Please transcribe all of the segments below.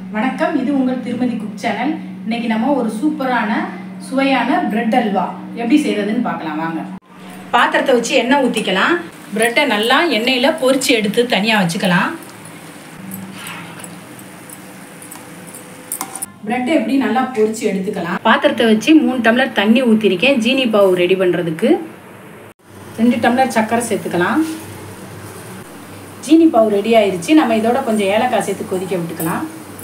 வணக்கம் இது உங்கள் திருமதி குக் சேனல் இன்னைக்கு நம்ம ஒரு சூப்பரான சுவையான பிரெட் அல்வா எப்படி செய்யறதுன்னு பார்க்கலாம் வாங்க பாத்திரத்தை வச்சு எண்ணெய் ஊற்றிக்கலாம் பிரெட்டை நல்லா எண்ணெயில் பொரிச்சு எடுத்து தனியாக வச்சுக்கலாம் பிரெட்டை எப்படி நல்லா பொரிச்சு எடுத்துக்கலாம் பாத்திரத்தை வச்சு மூணு டம்ளர் தண்ணி ஊற்றிருக்கேன் ஜீனி பாவு ரெடி பண்ணுறதுக்கு ரெண்டு டம்ளர் சர்க்கரை சேர்த்துக்கலாம் ஜீனி பாவு ரெடி ஆயிருச்சு நம்ம இதோட கொஞ்சம் ஏலக்காய் சேர்த்து கொதிக்க விட்டுக்கலாம்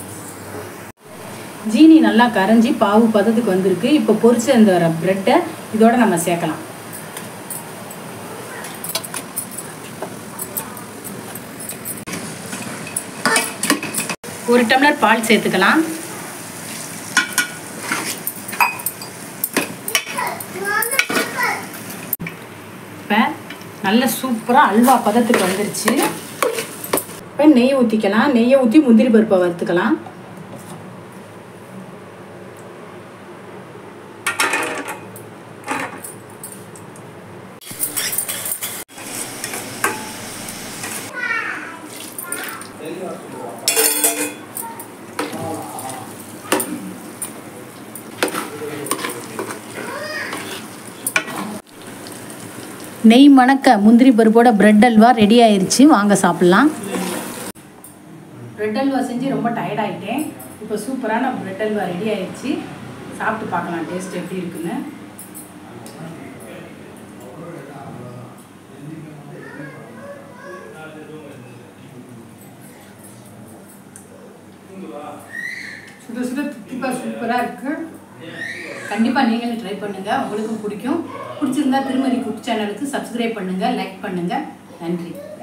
ஜீனி நல்லா கரைஞ்சி பாவு பதத்துக்கு வந்திருக்கு இப்போ பொரிச்சு அந்த ப்ரெட்டை இதோட நம்ம சேர்க்கலாம் ஒரு டம்ளர் பால் சேர்த்துக்கலாம் இப்போ நல்ல சூப்பராக அல்வா பதத்துக்கு வந்துருச்சு இப்போ நெய் ஊற்றிக்கலாம் நெய்யை ஊற்றி முந்திரி பருப்பை வறுத்துக்கலாம் நெய் மணக்க முந்திரி பருப்போட பிரெட் அல்வா ரெடி ஆயிருச்சு வாங்க சாப்பிட்லாம் பிரெட் அல்வா செஞ்சு ரொம்ப டயர்ட் ஆகிட்டேன் இப்போ சூப்பரான பிரெட் அல்வா ரெடி ஆயிருச்சு சாப்பிட்டு பார்க்கலாம் டேஸ்ட் எப்படி இருக்குன்னு சுட சுட தித்திப்பா சூப்பராக இருக்கு கண்டிப்பாக நீங்களும் ட்ரை பண்ணுங்கள் உங்களுக்கும் பிடிக்கும் பிடிச்சிருந்தா திருமதி குக் சேனலுக்கு சப்ஸ்கிரைப் பண்ணுங்கள் லைக் பண்ணுங்கள் நன்றி